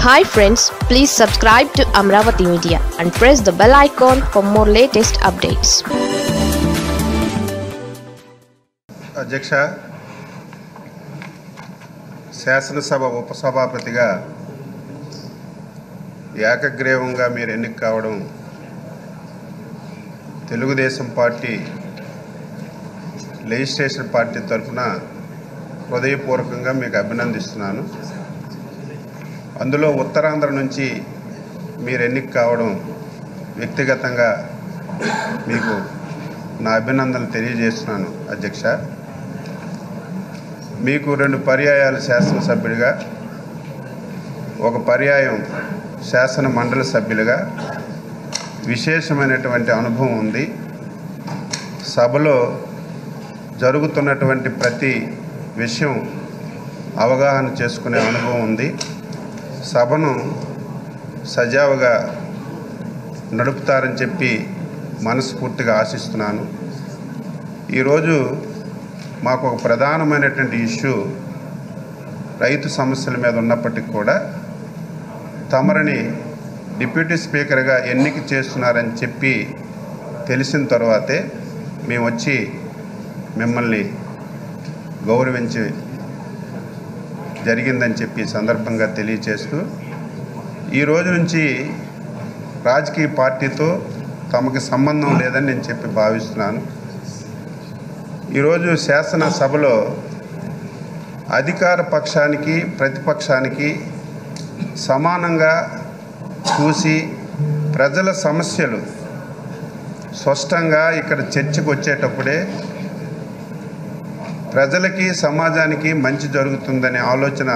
hi friends please subscribe to Amaravati media and press the bell icon for more latest updates అధ్యక్ష శాసనసభ ఉపసభాపతిగా ఏకగ్రీవంగా మీరు ఎన్నిక కావడం తెలుగుదేశం పార్టీ లెజిస్ట్రేషన్ పార్టీ తరఫున హృదయపూర్వకంగా మీకు అభినందిస్తున్నాను అందులో ఉత్తరాంధ్ర నుంచి మీరు ఎన్నిక కావడం వ్యక్తిగతంగా మీకు నా అభినందనలు తెలియజేస్తున్నాను అధ్యక్ష మీకు రెండు పర్యాయాలు శాసనసభ్యుడిగా ఒక పర్యాయం శాసన మండలి సభ్యులుగా విశేషమైనటువంటి అనుభవం ఉంది సభలో జరుగుతున్నటువంటి ప్రతి విషయం అవగాహన చేసుకునే అనుభవం ఉంది సభను సజావుగా నడుపుతారని చెప్పి మనస్ఫూర్తిగా ఆశిస్తున్నాను ఈరోజు మాకు ఒక ప్రధానమైనటువంటి ఇష్యూ రైతు సమస్యల మీద ఉన్నప్పటికీ కూడా తమరిని డిప్యూటీ స్పీకర్గా ఎన్నిక చేస్తున్నారని చెప్పి తెలిసిన తర్వాతే మేము వచ్చి మిమ్మల్ని గౌరవించి జరిగిందని చెప్పి ఈ సందర్భంగా తెలియచేస్తూ ఈ రోజు నుంచి రాజకీయ పార్టీతో తమకి సంబంధం లేదని నేను చెప్పి భావిస్తున్నాను ఈరోజు శాసనసభలో అధికార పక్షానికి ప్రతిపక్షానికి సమానంగా చూసి ప్రజల సమస్యలు స్పష్టంగా ఇక్కడ చర్చకు వచ్చేటప్పుడే ప్రజలకి సమాజానికి మంచి జరుగుతుందనే ఆలోచన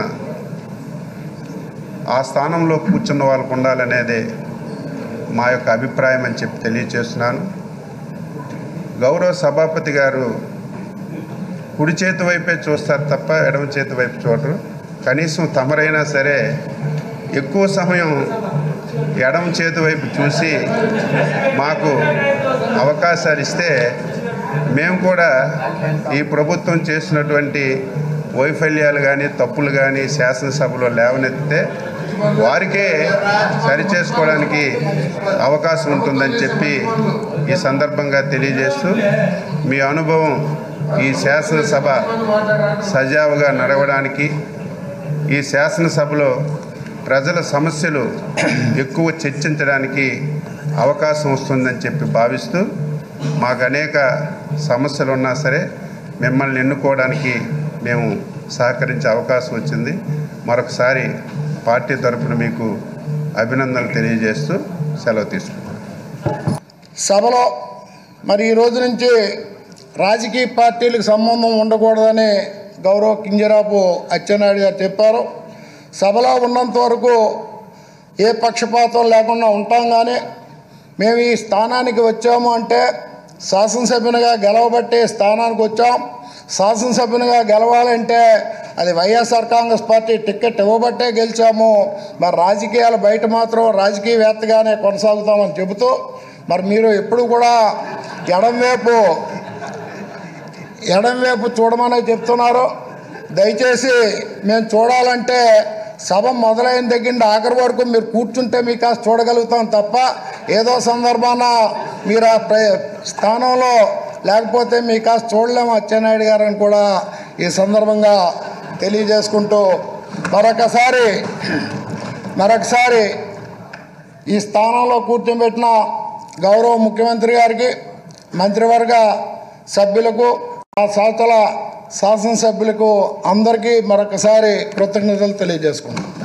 ఆ స్థానంలో కూర్చున్న వాళ్ళకు ఉండాలనేదే మా యొక్క అభిప్రాయం అని చెప్పి తెలియచేస్తున్నాను గౌరవ సభాపతి గారు కుడి చేతి వైపే చూస్తారు తప్ప ఎడమ చేతి వైపు చూడరు కనీసం తమరైనా సరే ఎక్కువ సమయం ఎడమ చేతి వైపు చూసి మాకు అవకాశాలు ఇస్తే మేము కూడా ఈ ప్రభుత్వం చేసినటువంటి వైఫల్యాలు కానీ తప్పులు కానీ శాసనసభలో లేవనెత్తితే వారికే సరిచేసుకోవడానికి అవకాశం ఉంటుందని చెప్పి ఈ సందర్భంగా తెలియజేస్తూ మీ అనుభవం ఈ శాసనసభ సజావుగా నడవడానికి ఈ శాసనసభలో ప్రజల సమస్యలు ఎక్కువ చర్చించడానికి అవకాశం వస్తుందని చెప్పి భావిస్తూ మాకు అనేక సమస్యలు ఉన్నా సరే మిమ్మల్ని ఎన్నుకోవడానికి మేము సహకరించే అవకాశం వచ్చింది మరొకసారి పార్టీ తరఫున మీకు అభినందనలు తెలియజేస్తూ సెలవు తీసుకుంటాం సభలో మరి ఈ రోజు నుంచి రాజకీయ పార్టీలకు సంబంధం ఉండకూడదని గౌరవ కింజరాపు అచ్చెన్నాయుడు గారు చెప్పారు సభలో ఉన్నంత వరకు ఏ పక్షపాతం లేకుండా ఉంటాం కానీ మేము ఈ స్థానానికి వచ్చాము అంటే శాసనసభ్యునిగా గెలవబట్టే స్థానానికి వచ్చాం శాసనసభ్యునిగా గెలవాలంటే అది వైఎస్ఆర్ కాంగ్రెస్ పార్టీ టికెట్ ఇవ్వబట్టే గెలిచాము మరి రాజకీయాలు బయట మాత్రం రాజకీయవేత్తగానే కొనసాగుతామని చెబుతూ మరి మీరు ఎప్పుడు కూడా ఎడంవైపు ఎడంవైపు చూడమని చెప్తున్నారు దయచేసి మేము చూడాలంటే సభ మొదలైన దగ్గర నుండి ఆఖరి వరకు మీరు కూర్చుంటే మీకు కాస్త చూడగలుగుతాం తప్ప ఏదో సందర్భాన మీరు ఆ ప్ర- స్థానంలో లేకపోతే మీకు కాస్త చూడలేము అచ్చెన్నాయుడు గారని కూడా ఈ సందర్భంగా తెలియజేసుకుంటూ మరొకసారి మరొకసారి ఈ స్థానంలో కూర్చోబెట్టిన గౌరవ ముఖ్యమంత్రి గారికి మంత్రివర్గ సభ్యులకు ఆ శాసన శాసనసభ్యులకు అందరికీ మరొకసారి కృతజ్ఞతలు తెలియజేసుకుంటాం